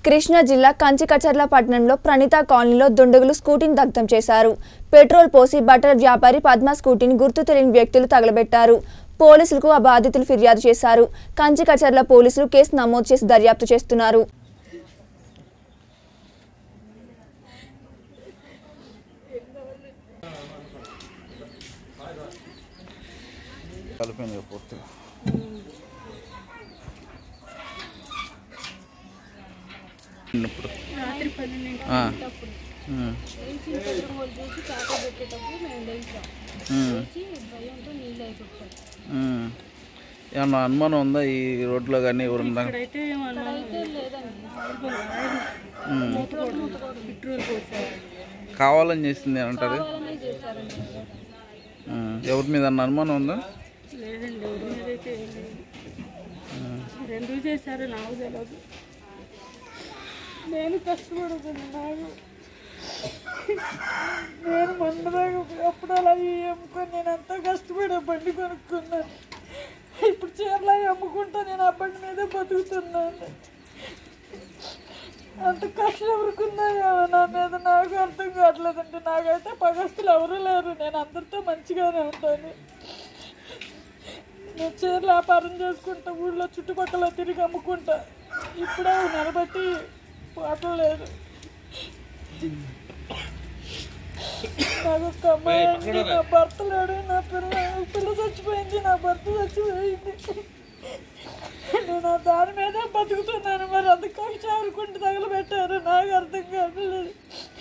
కృష్ణా జిల్లా కంచికచర్ల పట్టణంలో ప్రణీత కాలనీలో దుండగులు స్కూటీని దగ్ధం చేశారు పెట్రోల్ పోసి బట్టల వ్యాపారి పద్మ స్కూటీని గుర్తు తెలియని వ్యక్తులు తగలబెట్టారు పోలీసులకు ఆ బాధితులు ఫిర్యాదు చేశారు కంచికచర్ల పోలీసులు కేసు నమోదు చేసి దర్యాప్తు చేస్తున్నారు కలిపోయింది ఇక పూర్తిగా ఇప్పుడు రాత్రి పన్నెండింటి ఆ. అప్పుడు ఉమ్, లేచి పెట్రోల్ చేసి చాట పెట్టేటప్పుడు మేము లేచాం ఉమ్, లేచి భయంతో నీళ్ళు అయిపోతాం ఉమ్. ఏమన్నా అనుమానం ఉందా ఈ రోడ్లో కానీ ఎవరున్నా ఇక్కడైతే ఇక్కడైతే లేదండి ఉమ్. పెట్రోల్ పోసారు కావాలని చేసింది అంటారు కావాలనే చేశారండి ఉమ్, ఎవరి మీద అన్న అనుమానం ఉందా లేదండి ఎవరి మీద అయితే ఏం లేదు రెండు చేశారు నాకు తెలియదు నేను కష్టపడుతున్నాను నేను మండదాకా అప్పుడు అలా అమ్ముకొని నేను ఎంతో కష్టపడే బండి కొనుక్కున్నాను ఇప్పుడు చీరలా అమ్ముకుంటా నేను ఆ బండి మీదే బతుకుతున్నాను అంత కష్టం ఎవరుకున్నాయో నా మీద నాకు అర్థం కావట్లేదండి నాకైతే పగస్తులు ఎవరు లేరు నేను అందరితో మంచిగానే ఉంటాను నేను చీరలు వ్యాపారం చేసుకుంటా ఊళ్ళో చుట్టుపక్కల తిరిగి అమ్ముకుంటా ఇప్పుడే నిలబెట్టి పోవట్లేదు నాకు ఒక అమ్మాయి ఉంది, నా భర్త లేడు నా పిల్ల పిల్ల చచ్చిపోయింది నా భర్త చచ్చిపోయింది నేను ఆ దాని మీదే బతుకుతున్నాను మరి అంత కక్ష ఎవరుకుంటూ తగలబెట్టారు నాకు అర్థం కావట్లేదు